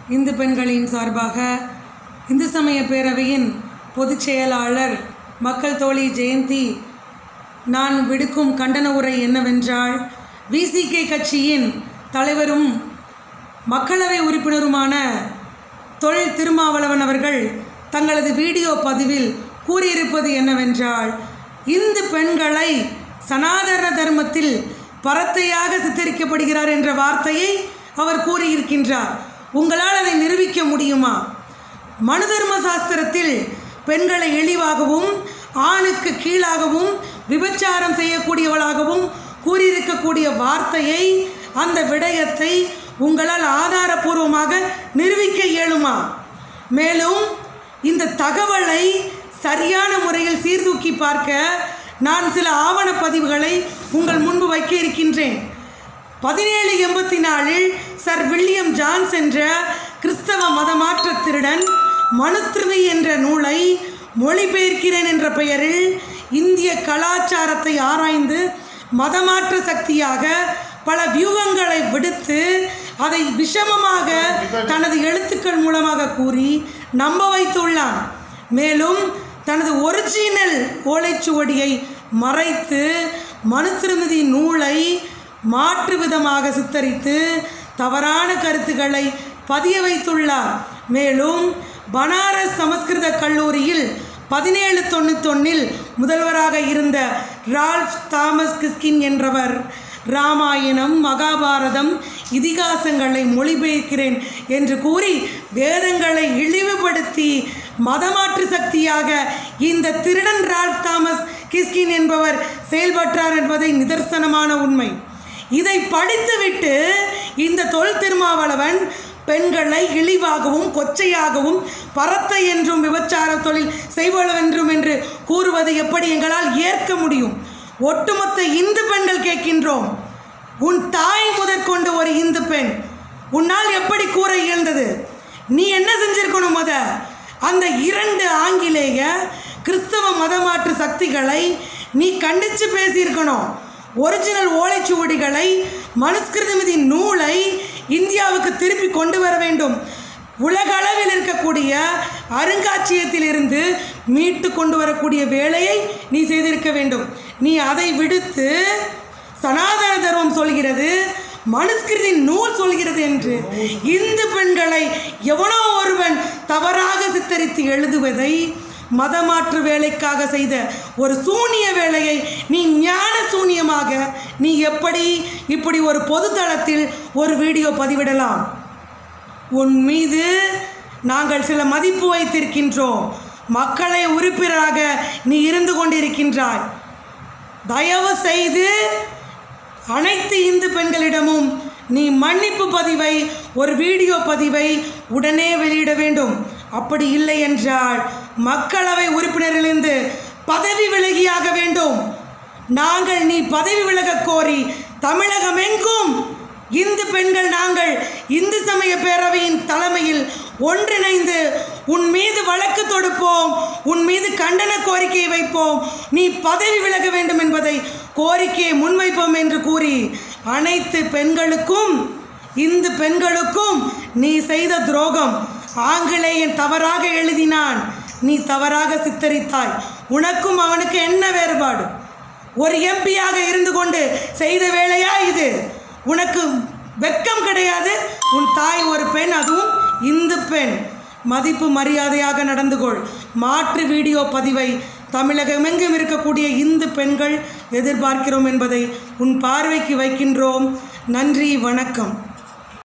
இந்து பெண்களின் சார்பாக இந்து சமய பேரவையின் பொதுச் செயலாளர் மக்கள் தோழி ஜெயந்தி நான் விடுக்கும் கண்டன உரை என்னவென்றால் விசிகே கட்சியின் தலைவரும் மக்களவை உறுப்பினருமான தொல் திருமாவளவன் அவர்கள் தங்களது வீடியோ பதிவில் கூறியிருப்பது என்னவென்றால் இந்து பெண்களை சனாதன தர்மத்தில் பரத்தையாக சித்தரிக்கப்படுகிறார் என்ற வார்த்தையை அவர் கூறியிருக்கின்றார் உங்களால் அதை நிரூபிக்க முடியுமா மனு தர்ம சாஸ்திரத்தில் பெண்களை இழிவாகவும் ஆணுக்கு கீழாகவும் விபச்சாரம் செய்யக்கூடியவளாகவும் கூறியிருக்கக்கூடிய வார்த்தையை அந்த விடயத்தை உங்களால் ஆதாரபூர்வமாக நிரூபிக்க இயலுமா மேலும் இந்த தகவலை சரியான முறையில் சீர்தூக்கி பார்க்க நான் சில ஆவணப்பதிவுகளை உங்கள் முன்பு வைக்க இருக்கின்றேன் பதினேழு எண்பத்தி நாலில் சர் வில்லியம் ஜான்ஸ் என்ற கிறிஸ்தவ மதமாற்ற திருடன் மனுஸ்திருதி என்ற நூலை மொழிபெயர்க்கிறேன் என்ற பெயரில் இந்திய கலாச்சாரத்தை ஆராய்ந்து மதமாற்ற சக்தியாக பல வியூகங்களை விடுத்து அதை விஷமமாக தனது எழுத்துக்கள் மூலமாக கூறி நம்ப வைத்துள்ளான் மேலும் தனது ஒரிஜினல் ஓலைச்சுவடியை மறைத்து மனுஸ்மிருதி நூலை மாற்று விதமாக சித்தரித்து தவறான கருத்துக்களை பதிய வைத்துள்ளார் மேலும் பனாரஸ் சமஸ்கிருத கல்லூரியில் பதினேழு தொண்ணூத்தொன்னில் முதல்வராக இருந்த ரால்ஃப் தாமஸ் கிஸ்கின் என்றவர் ராமாயணம் மகாபாரதம் இதிகாசங்களை மொழிபெயர்க்கிறேன் என்று கூறி வேதங்களை இழிவுபடுத்தி மதமாற்று சக்தியாக இந்த திருடன் ரால்ஃப் தாமஸ் கிஸ்கின் என்பவர் செயல்பட்டார் என்பதை நிதர்சனமான உண்மை இதை படித்துவிட்டு இந்த தொல் திருமாவளவன் பெண்களை இழிவாகவும் கொச்சையாகவும் பரத்தை என்றும் விபச்சார தொழில் செய்வளவென்றும் என்று கூறுவது எப்படி எங்களால் ஏற்க முடியும் ஒட்டுமொத்த இந்து பெண்கள் கேட்கின்றோம் உன் தாய் முதற்கொண்டு ஒரு இந்து பெண் உன்னால் எப்படி கூற இயல்ந்தது நீ என்ன செஞ்சிருக்கணும் முத அந்த இரண்டு ஆங்கிலேய கிறிஸ்தவ மதமாற்று சக்திகளை நீ கண்டித்து பேசியிருக்கணும் ஒரிஜினல் ஓலைச்சுவடிகளை மனுஸ்கிருதமிதி நூலை இந்தியாவுக்கு திருப்பி கொண்டு வர வேண்டும் உலக அளவில் இருக்கக்கூடிய அருங்காட்சியகத்திலிருந்து மீட்டு கொண்டு வரக்கூடிய வேலையை நீ செய்திருக்க வேண்டும் நீ அதை விடுத்து சனாதன தர்மம் சொல்கிறது மனுஸ்கிருதி நூல் சொல்கிறது என்று இந்து பெண்களை எவனோ ஒருவன் தவறாக சித்தரித்து எழுதுவதை மதமாற்று வேலைக்காக செய்த ஒரு சூனிய வேலையை நீ ஞான சூனியமாக நீ எப்படி இப்படி ஒரு பொதுத்தளத்தில் ஒரு வீடியோ பதிவிடலாம் உன் மீது நாங்கள் சில மதிப்பு வைத்திருக்கின்றோம் மக்களை உறுப்பினராக நீ இருந்து கொண்டிருக்கின்றாய் தயவு செய்து அனைத்து இந்து பெண்களிடமும் நீ மன்னிப்பு பதிவை ஒரு வீடியோ பதிவை உடனே வெளியிட வேண்டும் அப்படி இல்லை என்றால் மக்களவை உறுப்பினரிலிருந்து பதவி விலகியாக வேண்டும் நாங்கள் நீ பதவி விலகக் கோரி தமிழகமெங்கும் இந்து பெண்கள் நாங்கள் இந்து சமய பேரவையின் தலைமையில் ஒன்றிணைந்து உன் மீது வழக்கு தொடுப்போம் உன் மீது கண்டன கோரிக்கையை வைப்போம் நீ பதவி விலக வேண்டும் என்பதை கோரிக்கையை முன்வைப்போம் என்று கூறி அனைத்து பெண்களுக்கும் இந்து பெண்களுக்கும் நீ செய்த துரோகம் ஆங்கிலேயன் தவறாக எழுதினான் நீ தவறாக சித்தரித்தாய் உனக்கும் அவனுக்கு என்ன வேறுபாடு ஒரு எம்பியாக இருந்து கொண்டு செய்த வேலையா இது உனக்கு வெக்கம் கிடையாது உன் தாய் ஒரு பெண் அதுவும் இந்து பெண் மதிப்பு மரியாதையாக நடந்து கொள் மாற்று வீடியோ பதிவை தமிழகமெங்கும் இருக்கக்கூடிய இந்து பெண்கள் எதிர்பார்க்கிறோம் என்பதை உன் பார்வைக்கு வைக்கின்றோம் நன்றி வணக்கம்